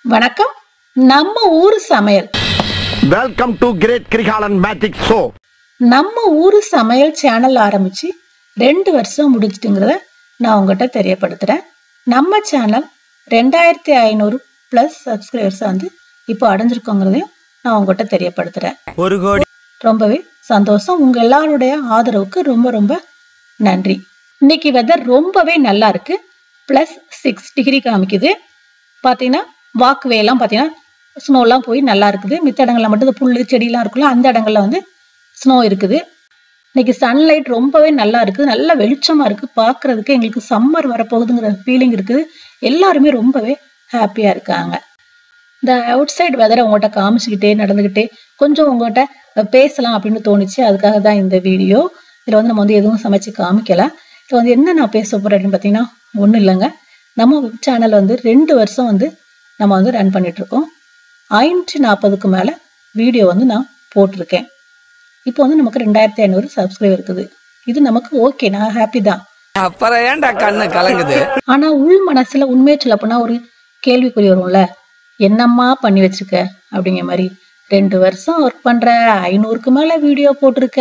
வணக்கம் நம்ம ஊர் சமையல் welcome to great Kirikalan magic show நம்ம ஊர் சமையல் சேனல் ஆரம்பிச்சு ரெண்டு வருஷம் முடிஞ்சிட்டுங்கிறத நான் உங்ககிட்ட தெரியப்படுத்துறேன் நம்ம சேனல் ரெண்டாயிரத்தி ஐநூறு ப்ளஸ் சப்ஸ்கிரைபர்ஸ் வந்து இப்போ அடைஞ்சிருக்கோங்கிறதையும் நான் உங்ககிட்ட தெரியப்படுத்துறேன் ஒரு கோடி ரொம்பவே சந்தோஷம் உங்க எல்லாருடைய ஆதரவுக்கு ரொம்ப ரொம்ப நன்றி இன்னைக்கு வெதர் ரொம்பவே நல்லா இருக்கு ப்ளஸ் சிக்ஸ் டிகிரி காமிக்குது பார்த்தீங்கன்னா வாக்குவே எல்லாம் பார்த்தீங்கன்னா ஸ்னோலாம் போய் நல்லா இருக்குது மித்த இடங்கள்ல மட்டும் இந்த புல்லு செடியெல்லாம் இருக்குல்ல அந்த இடங்கள்ல வந்து ஸ்னோ இருக்குது இன்னைக்கு சன்லைட் ரொம்பவே நல்லா இருக்குது நல்ல வெளிச்சமா இருக்கு பார்க்கிறதுக்கு எங்களுக்கு சம்மர் வரப்போகுதுங்கிற ஃபீலிங் இருக்குது எல்லாருமே ரொம்பவே ஹாப்பியா இருக்காங்க இந்த அவுட் சைடு வெதரை உங்கள்கிட்ட காமிச்சுக்கிட்டே நடந்துக்கிட்டே கொஞ்சம் உங்கள்கிட்ட பேசலாம் அப்படின்னு தோணுச்சு அதுக்காக தான் இந்த வீடியோ இதில் வந்து நம்ம வந்து எதுவும் சமைச்சு காமிக்கல இதில் வந்து என்ன நான் பேச போகிறேன் அப்படின்னு பார்த்தீங்கன்னா ஒன்றும் இல்லைங்க நம்ம சேனல் வந்து ரெண்டு வருஷம் வந்து நம்ம வந்து ரன் பண்ணிட்டு இருக்கோம் ஐநூற்றி நாற்பதுக்கு மேலே வீடியோ வந்து நான் போட்டிருக்கேன் இப்போ வந்து நமக்கு ரெண்டாயிரத்தி ஐநூறு சப்ஸ்கிரைபர் இருக்குது இது நமக்கு ஓகே நான் ஹாப்பி தான் அப்புறம் ஏன்டா கண்ணு கலங்குது ஆனா உள் மனசுல உண்மையை சொல்ல போனா ஒரு கேள்விக்குறி வரும்ல என்னம்மா பண்ணி வச்சிருக்க அப்படிங்கிற மாதிரி ரெண்டு வருஷம் ஒர்க் பண்ற ஐநூறுக்கு மேல வீடியோ போட்டிருக்க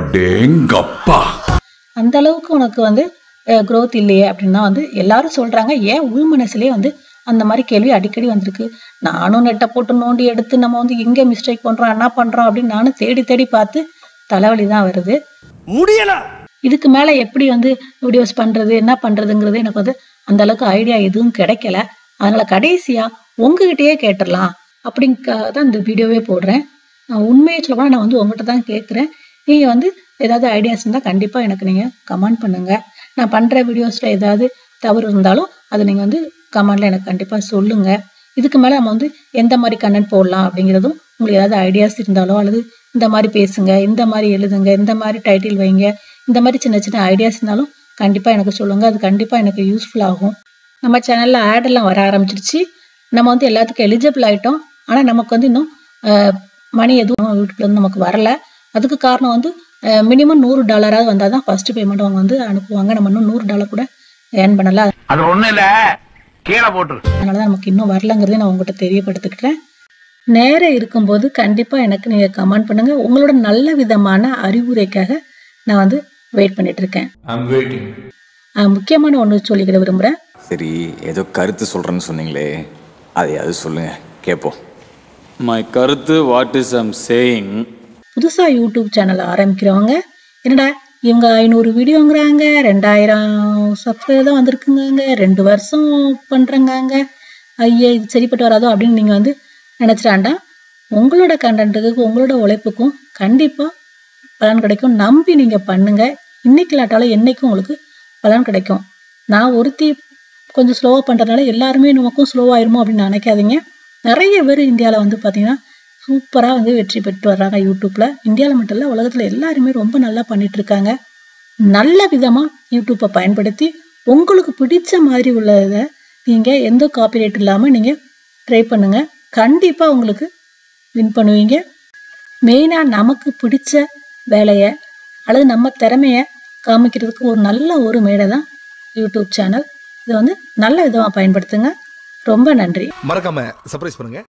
அடேங்கப்பா அந்த அளவுக்கு உனக்கு வந்து growth இல்லையே அப்படின்னா வந்து எல்லாரும் சொல்றாங்க ஏன் உள் மனசுலயே வந்து அந்த மாதிரி கேள்வி அடிக்கடி வந்திருக்கு நானும் நெட்டை போட்டு நோண்டி எடுத்து நம்ம வந்து எங்க மிஸ்டேக் பண்றோம் என்ன பண்றோம் அப்படின்னு நானும் தேடி தேடி பார்த்து தலைவலி தான் வருது முடியல இதுக்கு மேல எப்படி வந்து வீடியோஸ் பண்றது என்ன பண்றதுங்கிறது எனக்கு வந்து அந்த அளவுக்கு ஐடியா எதுவும் கிடைக்கல அதனால கடைசியா உங்ககிட்டயே கேட்டுடலாம் அப்படிங்காக தான் இந்த வீடியோவே போடுறேன் நான் உண்மையை சொல்ல போனா நான் வந்து உங்ககிட்ட தான் கேட்குறேன் நீங்க வந்து ஏதாவது ஐடியாஸ் இருந்தால் கண்டிப்பா எனக்கு நீங்க கமெண்ட் பண்ணுங்க நான் பண்ற வீடியோஸ்ல ஏதாவது தவறு இருந்தாலும் அதை நீங்க வந்து கமெண்ட்ல எனக்கு கண்டிப்பா சொல்லுங்க இதுக்கு மேல நம்ம வந்து எந்த மாதிரி கண்டென்ட் போடலாம் அப்படிங்கிறதும் உங்களுக்கு ஏதாவது ஐடியாஸ் இருந்தாலோ அல்லது இந்த மாதிரி பேசுங்க இந்த மாதிரி எழுதுங்க இந்த மாதிரி டைட்டில் வைங்க இந்த மாதிரி சின்ன சின்ன ஐடியாஸ் இருந்தாலும் கண்டிப்பா எனக்கு சொல்லுங்க அது கண்டிப்பா எனக்கு யூஸ்ஃபுல் ஆகும் நம்ம சேனல்ல ஆட் எல்லாம் வர ஆரம்பிச்சிருச்சு நம்ம வந்து எல்லாத்துக்கும் எலிஜிபிள் ஆயிட்டோம் ஆனா நமக்கு வந்து இன்னும் மணி எதுவும் யூடியூப்ல இருந்து நமக்கு வரல அதுக்கு காரணம் வந்து மினிமம் நூறு டாலராவது வந்தால் தான் ஃபர்ஸ்ட் பேமெண்ட் அவங்க வந்து அனுப்புவாங்க நம்ம இன்னும் நூறு டாலர் கூட ஏர்ன் பண்ணல அது ஒண்ணு இல்ல கீழே போட்டுரு அதனால தான் நமக்கு இன்னும் வரலங்கிறதை நான் உங்கள்கிட்ட தெரியப்படுத்திக்கிட்டேன் நேரம் இருக்கும்போது கண்டிப்பா எனக்கு நீங்க கமெண்ட் பண்ணுங்க உங்களோட நல்ல விதமான அறிவுரைக்காக நான் வந்து வெயிட் பண்ணிட்டு இருக்கேன் I'm waiting. ஆஹ் முக்கியமான ஒன்று சொல்லிக்கிட விரும்புறேன் சரி ஏதோ கருத்து சொல்றேன்னு சொன்னீங்களே அதையாவது சொல்லுங்க கேட்போம் My கருத்து வாட் இஸ் ஐம் சேயிங் புதுசா யூடியூப் சேனல் ஆரம்பிக்கிறவங்க என்னடா இவங்க ஐநூறு வீடியோங்கிறாங்க ரெண்டாயிரம் சப்ஸ்கிரைபர் தான் வந்திருக்குங்க ரெண்டு வருஷம் பண்றேங்காங்க ஐயா இது சரிப்பட்டு வராதோ அப்படின்னு நீங்க வந்து நினைச்சிடாண்டா உங்களோட கண்டென்ட்டுக்கு உங்களோட உழைப்புக்கும் கண்டிப்பா பலன் கிடைக்கும் நம்பி நீங்க பண்ணுங்க இன்னைக்கு இல்லாட்டாலும் என்னைக்கும் உங்களுக்கு பலன் கிடைக்கும் நான் ஒருத்தி கொஞ்சம் ஸ்லோவாக பண்ணுறதுனால எல்லாருமே நமக்கும் ஸ்லோவாயிருமோ அப்படின்னு நினைக்காதீங்க நிறைய பேர் இந்தியாவில் வந்து பார்த்தீங்கன்னா சூப்பராக வந்து வெற்றி பெற்று வர்றாங்க யூடியூப்ல இந்தியாவில் மட்டும் இல்லை உலகத்தில் எல்லாருமே ரொம்ப நல்லா பண்ணிட்டு இருக்காங்க நல்ல விதமாக யூடியூப்பை பயன்படுத்தி உங்களுக்கு பிடிச்ச மாதிரி உள்ளதை நீங்கள் எந்த காப்பிரைட் இல்லாமல் நீங்கள் ட்ரை பண்ணுங்க கண்டிப்பாக உங்களுக்கு வின் பண்ணுவீங்க மெயினாக நமக்கு பிடிச்ச வேலையை அல்லது நம்ம திறமைய காமிக்கிறதுக்கு ஒரு நல்ல ஒரு மேடை தான் யூடியூப் சேனல் இதை வந்து நல்ல விதமாக பயன்படுத்துங்க ரொம்ப நன்றி மறக்காம சர்ப்ரைஸ் பண்ணுங்க